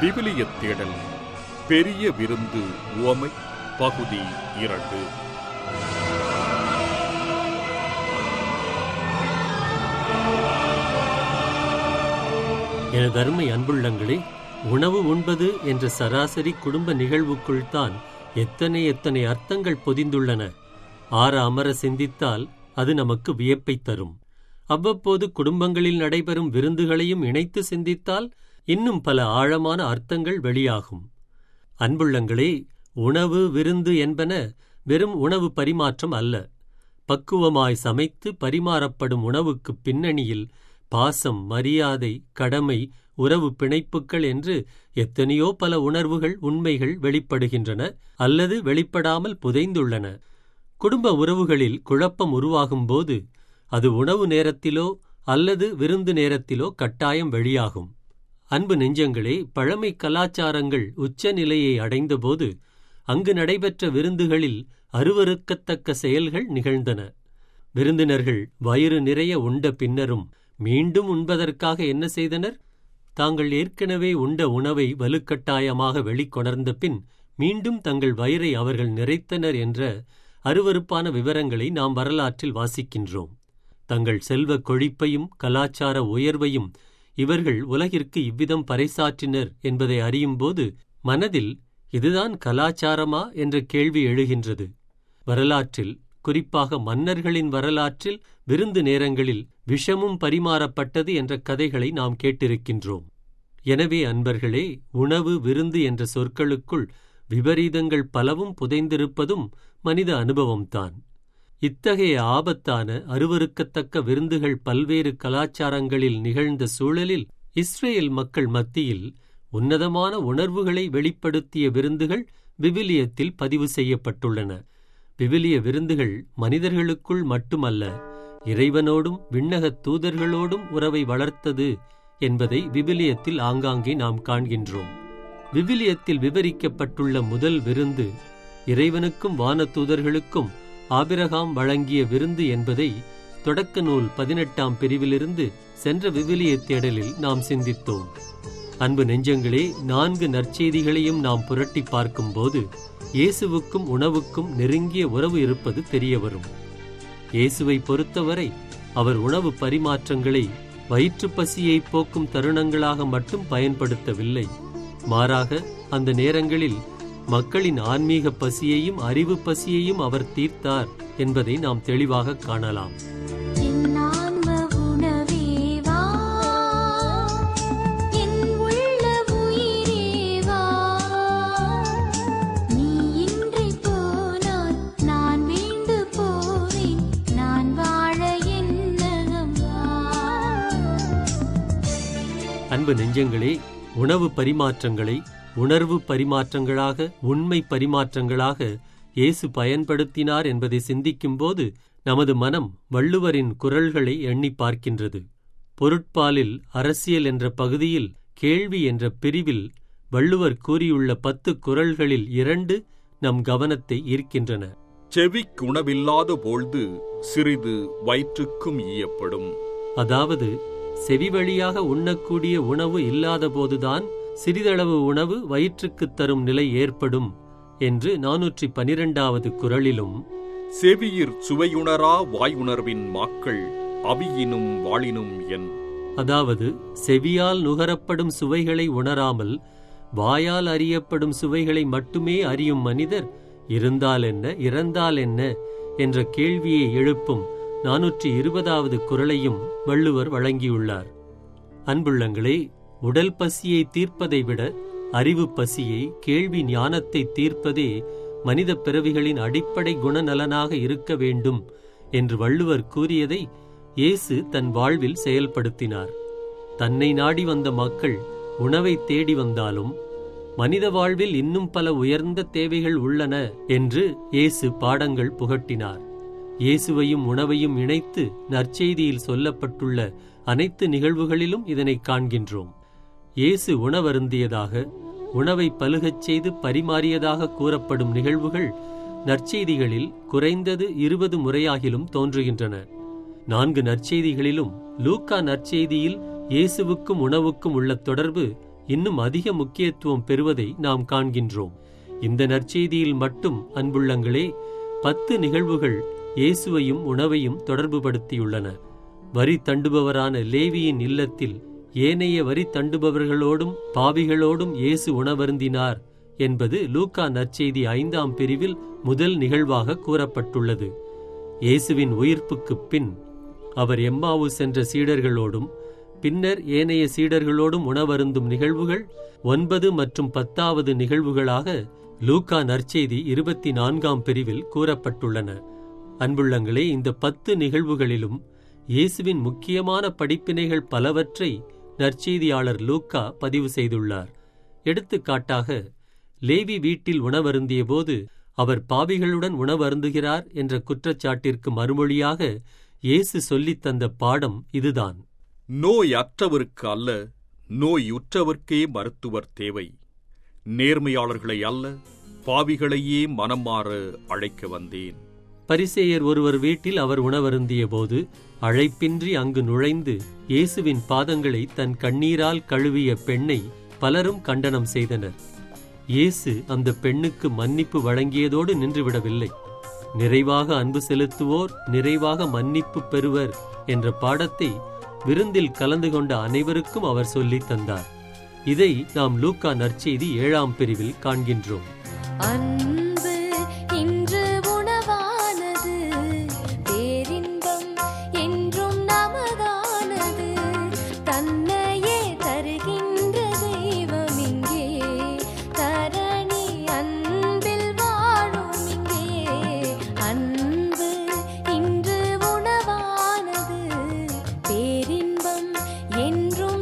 விவிலிய தேடல் பெரிய விருந்து உவமை பகுதி இரண்டு எனது அருமை அன்புள்ளங்களே உணவு உண்பது என்ற சராசரி குடும்ப நிகழ்வுக்குள் தான் எத்தனை எத்தனை அர்த்தங்கள் பொதிந்துள்ளன ஆற அமர சிந்தித்தால் அது நமக்கு வியப்பைத் தரும் அவ்வப்போது குடும்பங்களில் நடைபெறும் விருந்துகளையும் இணைத்து சிந்தித்தால் இன்னும் பல ஆழமான அர்த்தங்கள் வெளியாகும் அன்புள்ளங்களே உணவு விருந்து என்பன வெறும் உணவு பரிமாற்றம் அல்ல பக்குவமாய் சமைத்து பரிமாறப்படும் உணவுக்குப் பின்னணியில் பாசம் மரியாதை கடமை உறவு பிணைப்புகள் என்று எத்தனையோ பல உணர்வுகள் உண்மைகள் வெளிப்படுகின்றன அல்லது வெளிப்படாமல் புதைந்துள்ளன குடும்ப உறவுகளில் குழப்பம் உருவாகும்போது அது உணவு நேரத்திலோ அல்லது விருந்து நேரத்திலோ கட்டாயம் வெளியாகும் அன்பு நெஞ்சங்களே பழமை கலாச்சாரங்கள் உச்ச நிலையை அடைந்தபோது அங்கு நடைபெற்ற விருந்துகளில் அருவருக்கத்தக்க செயல்கள் நிகழ்ந்தன விருந்தினர்கள் வயிறு நிறைய உண்ட பின்னரும் மீண்டும் உண்பதற்காக என்ன செய்தனர் தாங்கள் ஏற்கனவே உண்ட உணவை வலுக்கட்டாயமாக வெளிக்கொணர்ந்த பின் மீண்டும் தங்கள் வயிறை அவர்கள் நிறைத்தனர் என்ற அருவருப்பான விவரங்களை நாம் வரலாற்றில் வாசிக்கின்றோம் தங்கள் செல்வக் கொழிப்பையும் கலாச்சார உயர்வையும் இவர்கள் உலகிற்கு இவ்விதம் பறைசாற்றினர் என்பதை அறியும்போது மனதில் இதுதான் கலாச்சாரமா என்ற கேள்வி எழுகின்றது வரலாற்றில் குறிப்பாக மன்னர்களின் வரலாற்றில் விருந்து நேரங்களில் விஷமும் பரிமாறப்பட்டது என்ற கதைகளை நாம் கேட்டிருக்கின்றோம் எனவே அன்பர்களே உணவு விருந்து என்ற சொற்களுக்குள் விபரீதங்கள் பலவும் புதைந்திருப்பதும் மனித அனுபவம்தான் இத்தகைய ஆபத்தான அருவருக்கத்தக்க விருந்துகள் பல்வேறு கலாச்சாரங்களில் நிகழ்ந்த சூழலில் இஸ்ரேல் மக்கள் மத்தியில் உன்னதமான உணர்வுகளை வெளிப்படுத்திய விருந்துகள் விவிலியத்தில் பதிவு செய்யப்பட்டுள்ளன விவிலிய விருந்துகள் மனிதர்களுக்குள் மட்டுமல்ல இறைவனோடும் விண்ணகத் தூதர்களோடும் உறவை வளர்த்தது என்பதை விவிலியத்தில் ஆங்காங்கே நாம் காண்கின்றோம் விவிலியத்தில் விவரிக்கப்பட்டுள்ள முதல் விருந்து இறைவனுக்கும் வானதூதர்களுக்கும் ஆபிரகாம் வழங்கிய விருந்து என்பதை தொடக்க நூல் பதினெட்டாம் பிரிவிலிருந்து சென்ற விவிலிய தேடலில் நாம் சிந்தித்தோம் அன்பு நெஞ்சங்களே நான்கு நற்செய்திகளையும் நாம் புரட்டி பார்க்கும்போது இயேசுவுக்கும் உணவுக்கும் நெருங்கிய உறவு இருப்பது தெரியவரும் இயேசுவை பொறுத்தவரை அவர் உணவு பரிமாற்றங்களை வயிற்றுப் பசியை போக்கும் தருணங்களாக மட்டும் பயன்படுத்தவில்லை மாறாக அந்த நேரங்களில் மக்களின் ஆன்மீக பசியையும் அறிவு பசியையும் அவர் தீர்த்தார் என்பதை நாம் தெளிவாக காணலாம் என் ஆன்ம உணவே வா என் உள்ள உயிரே வா நீ இன்றி போனால் நான் வீண்டு போவேன் நான் வாழ என்னகம் வா அன்பு நெஞ்சங்களே உணவு பரிமாற்றங்களை உணர்வு பரிமாற்றங்களாக உண்மை பரிமாற்றங்களாக இயேசு பயன்படுத்தினார் என்பதை சிந்திக்கும்போது நமது மனம் வள்ளுவரின் குரல்களை எண்ணி பார்க்கின்றது பொருட்பாலில் அரசியல் என்ற பகுதியில் கேள்வி என்ற பிரிவில் வள்ளுவர் கூறியுள்ள பத்து குரல்களில் இரண்டு நம் கவனத்தை ஈர்க்கின்றன செவிக்கு உணவில்லாத போழ்து சிறிது வயிற்றுக்கும் ஈயப்படும் அதாவது செவி வழியாக உண்ணக்கூடிய உணவு இல்லாதபோதுதான் சிறிதளவு உணவு வயிற்றுக்குத் தரும் நிலை ஏற்படும் என்று நானூற்றி பனிரெண்டாவது குரலிலும் செவியிற் சுவையுணரா வாயுணர்வின் மாக்கள் அவியினும் வாளினும் என் அதாவது செவியால் நுகரப்படும் சுவைகளை உணராமல் வாயால் அறியப்படும் சுவைகளை மட்டுமே அறியும் மனிதர் இருந்தால் என்ன இறந்தால் என்ன என்ற கேள்வியை எழுப்பும் நானூற்றி இருபதாவது குரலையும் வள்ளுவர் வழங்கியுள்ளார் அன்புள்ளங்களே உடல் பசியை தீர்ப்பதை விட அறிவு பசியை கேள்வி ஞானத்தை தீர்ப்பதே மனித பிறவிகளின் அடிப்படை குணநலனாக இருக்க வேண்டும் என்று வள்ளுவர் கூறியதை இயேசு தன் வாழ்வில் செயல்படுத்தினார் தன்னை நாடி வந்த மக்கள் உணவை தேடி வந்தாலும் மனித வாழ்வில் இன்னும் பல உயர்ந்த தேவைகள் உள்ளன என்று இயேசு பாடங்கள் புகட்டினார் இயேசுவையும் உணவையும் இணைத்து நற்செய்தியில் சொல்லப்பட்டுள்ள அனைத்து நிகழ்வுகளிலும் இதனை காண்கின்றோம் இயேசு உணவருந்தியதாக உணவை பலுகச் செய்து பரிமாறியதாக கூறப்படும் நிகழ்வுகள் நற்செய்திகளில் குறைந்தது இருபது முறையாகிலும் தோன்றுகின்றன நான்கு நற்செய்திகளிலும் லூக்கா நற்செய்தியில் இயேசுவுக்கும் உணவுக்கும் உள்ள தொடர்பு இன்னும் அதிக முக்கியத்துவம் பெறுவதை நாம் காண்கின்றோம் இந்த நற்செய்தியில் மட்டும் அன்புள்ளங்களே பத்து நிகழ்வுகள் இயேசுவையும் உணவையும் தொடர்புபடுத்தியுள்ளன வரி தண்டுபவரான லேவியின் இல்லத்தில் ஏனைய வரி தண்டுபவர்களோடும் பாவிகளோடும் இயேசு உணவருந்தினார் என்பது லூக்கா நற்செய்தி ஐந்தாம் பிரிவில் முதல் நிகழ்வாக கூறப்பட்டுள்ளது இயேசுவின் உயிர்ப்புக்குப் பின் அவர் எம்மாவு சென்ற சீடர்களோடும் பின்னர் ஏனைய சீடர்களோடும் உணவருந்தும் நிகழ்வுகள் ஒன்பது மற்றும் பத்தாவது நிகழ்வுகளாக லூக்கா நற்செய்தி இருபத்தி நான்காம் பிரிவில் கூறப்பட்டுள்ளன அன்புள்ளங்களே இந்த பத்து நிகழ்வுகளிலும் இயேசுவின் முக்கியமான படிப்பினைகள் பலவற்றை நற்செய்தியாளர் லூக்கா பதிவு செய்துள்ளார் எடுத்துக்காட்டாக லேவி வீட்டில் உணவருந்தியபோது அவர் பாவிகளுடன் உணவருந்துகிறார் என்ற குற்றச்சாட்டிற்கு மறுமொழியாக இயேசு சொல்லித் தந்த பாடம் இதுதான் நோய் அற்றவருக்கு அல்ல நோயுற்றவர்க்கே மருத்துவர் தேவை நேர்மையாளர்களை அல்ல பாவிகளையே மனம் மாற அழைக்க வந்தேன் பரிசேயர் ஒருவர் வீட்டில் அவர் உணவருந்தியபோது அழைப்பின்றி அங்கு நுழைந்து இயேசுவின் பாதங்களை தன் கண்ணீரால் கழுவிய பெண்ணை பலரும் கண்டனம் செய்தனர் இயேசு அந்த பெண்ணுக்கு மன்னிப்பு வழங்கியதோடு நின்றுவிடவில்லை நிறைவாக அன்பு செலுத்துவோர் நிறைவாக மன்னிப்பு பெறுவர் என்ற பாடத்தை விருந்தில் கலந்து கொண்ட அனைவருக்கும் அவர் சொல்லித் தந்தார் இதை நாம் லூக்கா நற்செய்தி ஏழாம் பிரிவில் காண்கின்றோம் அன்பு இன்று உணவானது பேரின்பம் என்றும் நமதானது தன்னையே தருகின்ற தெய்வம் இங்கே தரணி அன்பில் வாழும் இங்கே அன்பு இன்று உணவானது பேரின்பம் என்றும்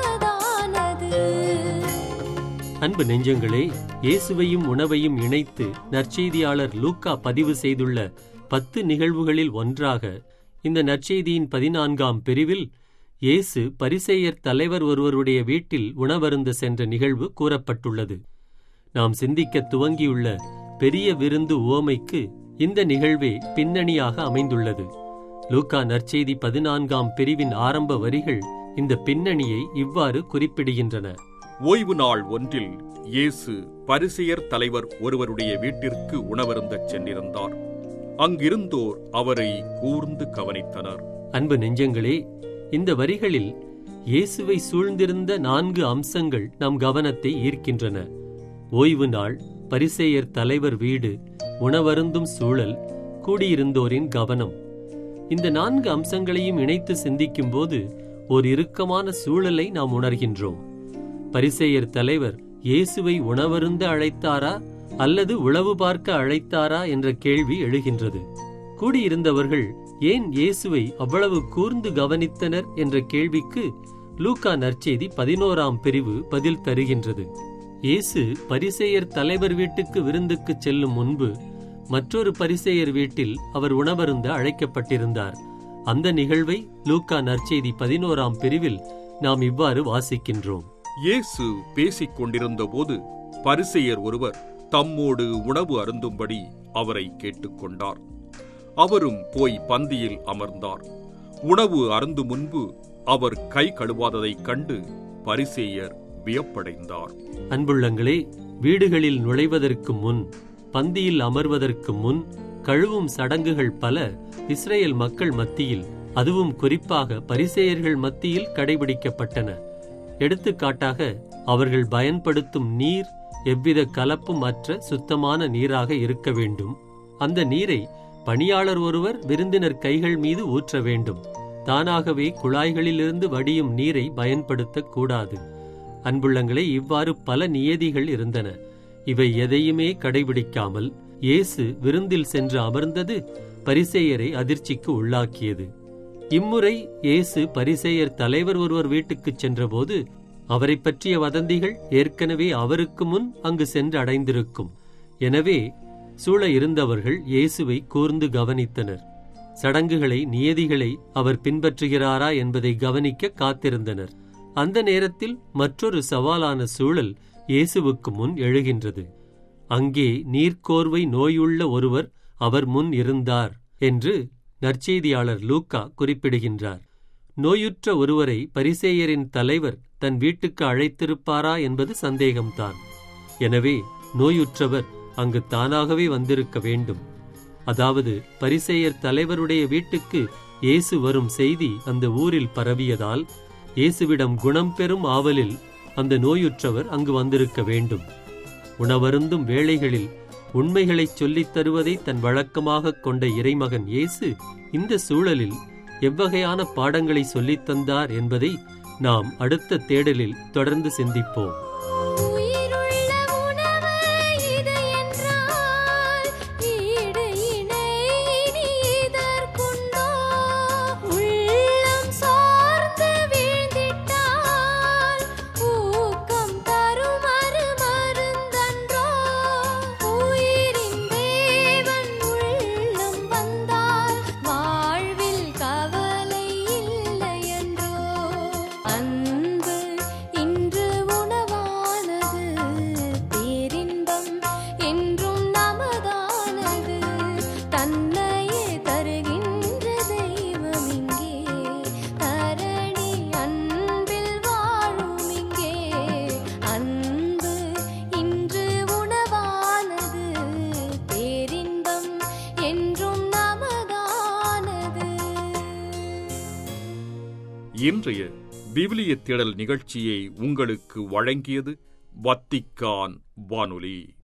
நமதானது அன்பு நெஞ்சங்களே இயேசுவையும் உணவையும் இணைத்து நற்செய்தியாளர் லூக்கா பதிவு செய்துள்ள பத்து நிகழ்வுகளில் ஒன்றாக இந்த நற்செய்தியின் பதினான்காம் பிரிவில் இயேசு பரிசேயர் தலைவர் ஒருவருடைய வீட்டில் உணவருந்த சென்ற நிகழ்வு கூறப்பட்டுள்ளது நாம் சிந்திக்க துவங்கியுள்ள பெரிய விருந்து உவமைக்கு இந்த நிகழ்வே பின்னணியாக அமைந்துள்ளது லூக்கா நற்செய்தி பதினான்காம் பிரிவின் ஆரம்ப வரிகள் இந்த பின்னணியை இவ்வாறு குறிப்பிடுகின்றன ஓய்வு நாள் ஒன்றில் இயேசு பரிசெயர் தலைவர் ஒருவருடைய வீட்டிற்கு உணவருந்தச் சென்றிருந்தார் அங்கிருந்தோர் அவரை கூர்ந்து கவனித்தனர் அன்பு நெஞ்சங்களே இந்த வரிகளில் இயேசுவை சூழ்ந்திருந்த நான்கு அம்சங்கள் நம் கவனத்தை ஈர்க்கின்றன ஓய்வு நாள் பரிசேயர் தலைவர் வீடு உணவருந்தும் சூழல் கூடியிருந்தோரின் கவனம் இந்த நான்கு அம்சங்களையும் இணைத்து சிந்திக்கும்போது ஓர் இறுக்கமான சூழலை நாம் உணர்கின்றோம் பரிசேயர் தலைவர் இயேசுவை உணவருந்த அழைத்தாரா அல்லது உளவு பார்க்க அழைத்தாரா என்ற கேள்வி எழுகின்றது கூடியிருந்தவர்கள் ஏன் இயேசுவை அவ்வளவு கூர்ந்து கவனித்தனர் என்ற கேள்விக்கு லூக்கா நற்செய்தி பதினோராம் பிரிவு பதில் தருகின்றது இயேசு பரிசேயர் தலைவர் வீட்டுக்கு விருந்துக்குச் செல்லும் முன்பு மற்றொரு பரிசேயர் வீட்டில் அவர் உணவருந்த அழைக்கப்பட்டிருந்தார் அந்த நிகழ்வை லூக்கா நற்செய்தி பதினோராம் பிரிவில் நாம் இவ்வாறு வாசிக்கின்றோம் இயேசு பேசிக் கொண்டிருந்தபோது பரிசெயர் ஒருவர் தம்மோடு உணவு அருந்தும்படி அவரை கேட்டுக்கொண்டார் அவரும் போய் பந்தியில் அமர்ந்தார் உணவு அருந்தும் முன்பு அவர் கை கழுவாததைக் கண்டு பரிசேயர் வியப்படைந்தார் அன்புள்ளங்களே வீடுகளில் நுழைவதற்கு முன் பந்தியில் அமர்வதற்கு முன் கழுவும் சடங்குகள் பல இஸ்ரேல் மக்கள் மத்தியில் அதுவும் குறிப்பாக பரிசேயர்கள் மத்தியில் கடைபிடிக்கப்பட்டன எடுத்துக்காட்டாக அவர்கள் பயன்படுத்தும் நீர் எவ்வித கலப்பும் அற்ற சுத்தமான நீராக இருக்க வேண்டும் அந்த நீரை பணியாளர் ஒருவர் விருந்தினர் கைகள் மீது ஊற்ற வேண்டும் தானாகவே குழாய்களிலிருந்து வடியும் நீரை பயன்படுத்தக் கூடாது அன்புள்ளங்களே இவ்வாறு பல நியதிகள் இருந்தன இவை எதையுமே கடைபிடிக்காமல் இயேசு விருந்தில் சென்று அமர்ந்தது பரிசேயரை அதிர்ச்சிக்கு உள்ளாக்கியது இம்முறை இயேசு பரிசேயர் தலைவர் ஒருவர் வீட்டுக்குச் சென்றபோது அவரைப் பற்றிய வதந்திகள் ஏற்கனவே அவருக்கு முன் அங்கு சென்று அடைந்திருக்கும் எனவே சூழ இருந்தவர்கள் இயேசுவை கூர்ந்து கவனித்தனர் சடங்குகளை நியதிகளை அவர் பின்பற்றுகிறாரா என்பதை கவனிக்க காத்திருந்தனர் அந்த நேரத்தில் மற்றொரு சவாலான சூழல் இயேசுவுக்கு முன் எழுகின்றது அங்கே நீர்க்கோர்வை நோயுள்ள ஒருவர் அவர் முன் இருந்தார் என்று நற்செய்தியாளர் லூக்கா குறிப்பிடுகின்றார் நோயுற்ற ஒருவரை பரிசேயரின் தலைவர் தன் வீட்டுக்கு அழைத்திருப்பாரா என்பது சந்தேகம்தான் எனவே நோயுற்றவர் அங்கு தானாகவே வந்திருக்க வேண்டும் அதாவது பரிசேயர் தலைவருடைய வீட்டுக்கு இயேசு வரும் செய்தி அந்த ஊரில் பரவியதால் இயேசுவிடம் குணம் பெறும் ஆவலில் அந்த நோயுற்றவர் அங்கு வந்திருக்க வேண்டும் உணவருந்தும் வேளைகளில் உண்மைகளைச் சொல்லித் தருவதை தன் வழக்கமாகக் கொண்ட இறைமகன் இயேசு இந்த சூழலில் எவ்வகையான பாடங்களை சொல்லித் தந்தார் என்பதை நாம் அடுத்த தேடலில் தொடர்ந்து சிந்திப்போம் உயிருள்ள உணவு இது என்றால் ஈடு இணை இனி இதற்குண்டோ உள்ளம் சார்ந்து வீழ்ந்திட்டால் ஊக்கம் தரும் அருமருந்தன்றோ உயிரின் தேவன் உள்ளம் வந்தால் வாழ்வில் கவலை இல்லை என்றோ அன்பு இன்று உணவானது பேரின்பம் என்றும் நமதானது தன்னையே தருகின்ற தெய்வம் இங்கே தரணி அன்பில் வாழும் இங்கே அன்பு இன்று உணவானது பேரின்பம் என்றும் நமதானது இன்றைய விவிலிய தேடல் நிகழ்ச்சியை உங்களுக்கு வழங்கியது வத்திக்கான் வானொலி